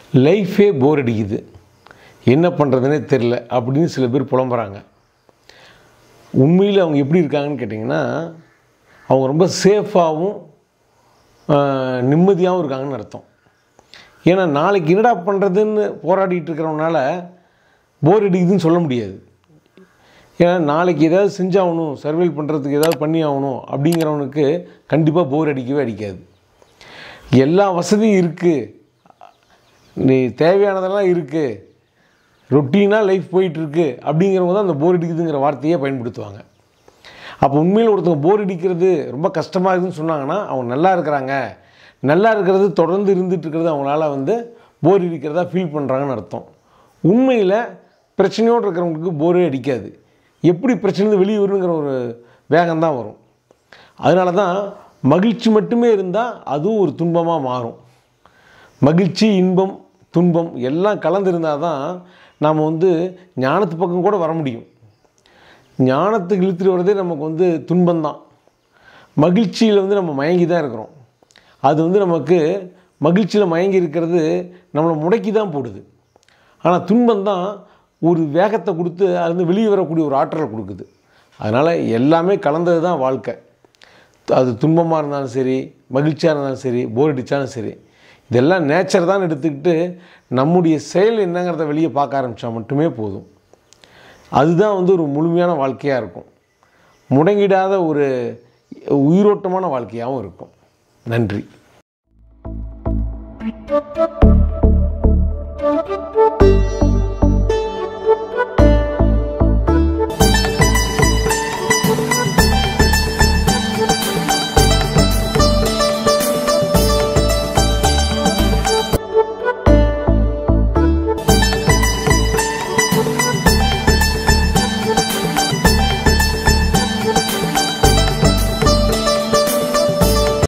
லைஃபே போர் அடிக்குது என்ன பண்ணுறதுனே தெரில அப்படின்னு சில பேர் புலம்புறாங்க உண்மையில் அவங்க எப்படி இருக்காங்கன்னு கேட்டிங்கன்னா அவங்க ரொம்ப சேஃபாகவும் நிம்மதியாகவும் இருக்காங்கன்னு அர்த்தம் ஏன்னா நாளைக்கு என்னடா பண்ணுறதுன்னு போராடிட்டு இருக்கிறவனால போர் அடிக்குதுன்னு சொல்ல முடியாது ஏன்னா நாளைக்கு ஏதாவது செஞ்சாகணும் சர்வைல் பண்ணுறதுக்கு ஏதாவது பண்ணி ஆகணும் அப்படிங்கிறவனுக்கு கண்டிப்பாக போர் அடிக்கவே அடிக்காது எல்லா வசதியும் இருக்குது நீ தேவையானதெல்லாம் இருக்குது ரொட்டீனாக லைஃப் போயிட்டுருக்கு அப்படிங்கிறவங்க தான் அந்த போர் அடிக்குதுங்கிற வார்த்தையே பயன்படுத்துவாங்க அப்போ உண்மையில் ஒருத்தவங்க போர் அடிக்கிறது ரொம்ப கஷ்டமாக இருக்குதுன்னு சொன்னாங்கன்னா அவங்க நல்லா இருக்கிறாங்க நல்லா இருக்கிறது தொடர்ந்து இருந்துட்டு இருக்கிறது அவங்களால வந்து போர் அடிக்கிறதா ஃபீல் பண்ணுறாங்கன்னு அர்த்தம் உண்மையில் பிரச்சனையோடு இருக்கிறவங்களுக்கு போரே அடிக்காது எப்படி பிரச்சனை வெளியே வரணுங்கிற ஒரு வேகம் தான் வரும் அதனால தான் மகிழ்ச்சி மட்டுமே இருந்தால் அதுவும் ஒரு துன்பமாக மாறும் மகிழ்ச்சி இன்பம் துன்பம் எல்லாம் கலந்திருந்தால் தான் நாம் வந்து ஞானத்து பக்கம் கூட வர முடியும் ஞானத்துக்கு இழுத்துட்டு வரதே நமக்கு வந்து துன்பம்தான் மகிழ்ச்சியில் வந்து நம்ம மயங்கி தான் இருக்கிறோம் அது வந்து நமக்கு மகிழ்ச்சியில் மயங்கி இருக்கிறது நம்மளை முடக்கி தான் போடுது ஆனால் துன்பம் தான் ஒரு வேகத்தை கொடுத்து அது வந்து வெளியே வரக்கூடிய ஒரு ஆற்றலை கொடுக்குது அதனால் எல்லாமே கலந்தது தான் வாழ்க்கை அது துன்பமாக இருந்தாலும் சரி மகிழ்ச்சியாக இருந்தாலும் சரி போர் அடித்தாலும் சரி இதெல்லாம் நேச்சர் தான் எடுத்துக்கிட்டு நம்முடைய செயல் என்னங்கிறத வெளியே பார்க்க ஆரம்பித்தா மட்டுமே போதும் அதுதான் வந்து ஒரு முழுமையான வாழ்க்கையாக இருக்கும் முடங்கிடாத ஒரு உயிரோட்டமான வாழ்க்கையாகவும் இருக்கும் நன்றி Thank you.